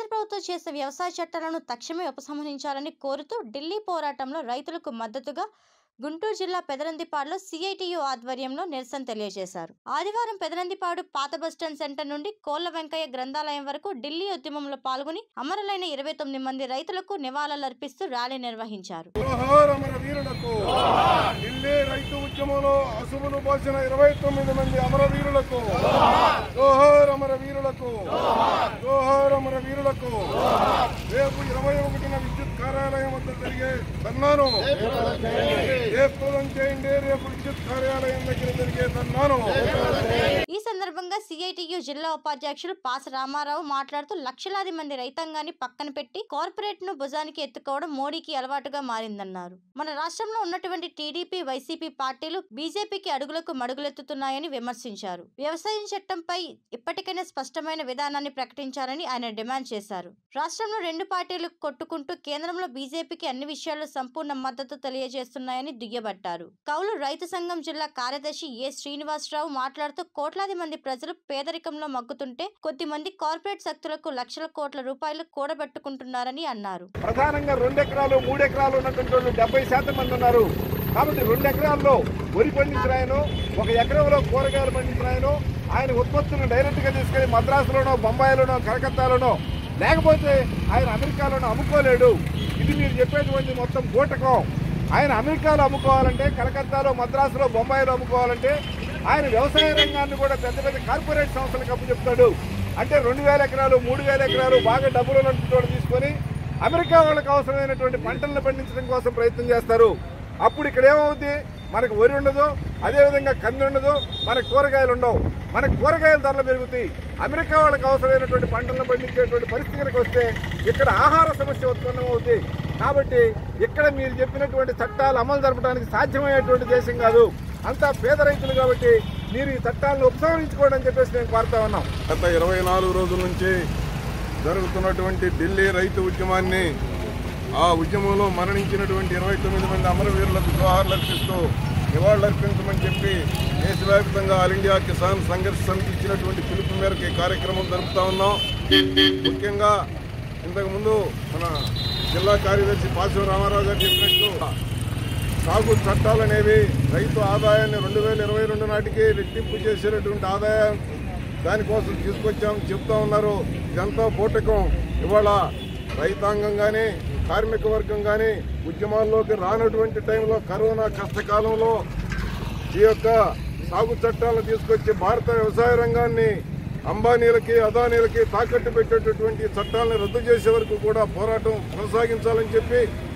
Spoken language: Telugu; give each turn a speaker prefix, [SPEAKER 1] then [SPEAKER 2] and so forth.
[SPEAKER 1] కేంద్ర ప్రభుత్వం చేసే వ్యవసాయ చట్టాలను తక్షణమే ఉపసంహరించాలని కోరుతూ ఢిల్లీ పోరాటంలో రైతులకు మద్దతుగా గుంటూరు జిల్లా పెదనందిపాడులో సిఐటియు ఆధ్వర్యంలో నిరసన తెలియజేశారు ఆదివారం పెదనందిపాడు పాత బస్టాండ్ సెంటర్ నుండి కోళ్ల వెంకయ్య గ్రంథాలయం వరకు ఢిల్లీ ఉద్యమంలో పాల్గొని అమరులైన ఇరవై తొమ్మిది మంది రైతులకు నివాళులర్పిస్తూ ర్యాలీ నిర్వహించారు
[SPEAKER 2] జోహార్ అమర వీరులకు ఢిల్లీ రైతు ఉద్యమంలో అసువులు పోసిన ఇరవై తొమ్మిది మంది అమరవీరులకు జోహార్ అమర వీరులకు జోహార్ అమర వీరులకు రేపు ఇరవై ఒకటిన విద్యుత్ కార్యాలయం వద్ద జరిగే సన్మానం రేపు చేయండి రేపు విద్యుత్ కార్యాలయం దగ్గర జరిగే సన్మానం
[SPEAKER 1] ఈ సందర్భంగా సిఐటియు జిల్లా ఉపాధ్యక్షులు పాస రామారావు మాట్లాడుతూ లక్షలాది మంది రైతాంగాన్ని పక్కన పెట్టి కార్పొరేట్ ను భుజానికి ఎత్తుకోవడం మోడీకి అలవాటుగా మారిందన్నారు మన రాష్ట్రంలో ఉన్నటువంటి టీడీపీ వైసీపీ పార్టీలు బీజేపీకి అడుగులకు మడుగులెత్తుతున్నాయని విమర్శించారు వ్యవసాయం చట్టంపై ఇప్పటికైనా స్పష్టమైన విధానాన్ని ప్రకటించాలని ఆయన డిమాండ్ చేశారు రాష్ట్రంలో రెండు పార్టీలు కొట్టుకుంటూ కేంద్రంలో బీజేపీకి అన్ని విషయాల్లో సంపూర్ణ మద్దతు తెలియజేస్తున్నాయని దుయ్యబట్టారు కౌలు రైతు సంఘం జిల్లా కార్యదర్శి ఏ శ్రీనివాసరావు మాట్లాడుతూ కోట్లాది మంది ప్రజలు పేదరికంలో మగ్గుతుంటే కొద్దిమంది కార్పొరేట్ శక్తులకు లక్షల కోట్ల రూపాయలు కూడబెట్టుకుంటున్నారని అన్నారు
[SPEAKER 2] ప్రధానంగా రెండు ఎకరాలు మూడు ఎకరాలు ఉన్నటువంటి వాళ్ళు డెబ్బై శాతం మంది ఉన్నారు కాబట్టి రెండు ఎకరాల్లో వరి పండించిన ఆయన ఒక ఎకరంలో కూరగాయలు పండించిన ఆయన ఆయన ఉత్పత్తులను డైరెక్ట్ గా తీసుకెళ్లి మద్రాసులోనో బొంబాయిలోనో కలకత్తాలోనో లేకపోతే ఆయన అమెరికాలోనో అమ్ముకోలేడు ఇది మీరు చెప్పేటువంటి మొత్తం బూటకం ఆయన అమెరికాలో అమ్ముకోవాలంటే కలకత్తాలో మద్రాసులో బొంబాయిలో అమ్ముకోవాలంటే ఆయన వ్యవసాయ రంగాన్ని కూడా పెద్ద పెద్ద కార్పొరేట్ సంస్థలకు అప్పు చెప్తాడు అంటే రెండు వేల ఎకరాలు మూడు వేల ఎకరాలు బాగా డబ్బులు ఉన్నటువంటి తీసుకొని అమెరికా వాళ్ళకి అవసరమైనటువంటి పంటలను పండించడం కోసం ప్రయత్నం చేస్తారు అప్పుడు ఇక్కడ ఏమవుద్ది మనకు వరి ఉండదు అదేవిధంగా కంది ఉండదు మనకు కూరగాయలు ఉండవు మనకు కూరగాయల ధరలు పెరుగుతాయి అమెరికా వాళ్ళకి అవసరమైనటువంటి పంటలను పండించేటువంటి పరిస్థితులకు వస్తే ఇక్కడ ఆహార సమస్య ఉత్పన్నం అవుతుంది కాబట్టి ఇక్కడ మీరు చెప్పినటువంటి చట్టాలు అమలు జరపడానికి సాధ్యమయ్యేటువంటి దేశం కాదు అంతా పేద రైతులు కాబట్టి మీరు ఈ చట్టాలను ఉపసంహరించుకోవడం అని చెప్పేసి నేను కోరుతా ఉన్నాం గత ఇరవై నాలుగు రోజుల నుంచి జరుగుతున్నటువంటి ఢిల్లీ రైతు ఉద్యమాన్ని ఆ ఉద్యమంలో మరణించినటువంటి ఇరవై తొమ్మిది మంది అమరవీరులకు జోహార్లు అర్పిస్తూ నివాళులర్పించమని చెప్పి దేశవ్యాప్తంగా ఆల్ ఇండియా కిసాన్ సంఘర్ష సమితి ఇచ్చినటువంటి పిలుపు మేరకు ఈ కార్యక్రమం జరుపుతా ఉన్నాం ముఖ్యంగా ఇంతకుముందు మన జిల్లా కార్యదర్శి పాశవ రామారావు గారు చెప్పినట్టు సాగు చట్టాలు అనేవి రైతు ఆదాయాన్ని రెండు వేల ఇరవై రెండు నాటికి రెట్టింపు చేసేటటువంటి ఆదాయం దానికోసం తీసుకొచ్చాం చెప్తా ఉన్నారు ఇదంతా పూటకం ఇవాళ రైతాంగం కానీ కార్మిక వర్గం కానీ ఉద్యమాల్లోకి రానటువంటి టైంలో కరోనా కష్టకాలంలో ఈ యొక్క సాగు చట్టాలను తీసుకొచ్చి భారత వ్యవసాయ రంగాన్ని అంబానీలకి అదానీలకి తాకట్టు పెట్టేటటువంటి చట్టాలను రద్దు చేసే వరకు కూడా పోరాటం కొనసాగించాలని చెప్పి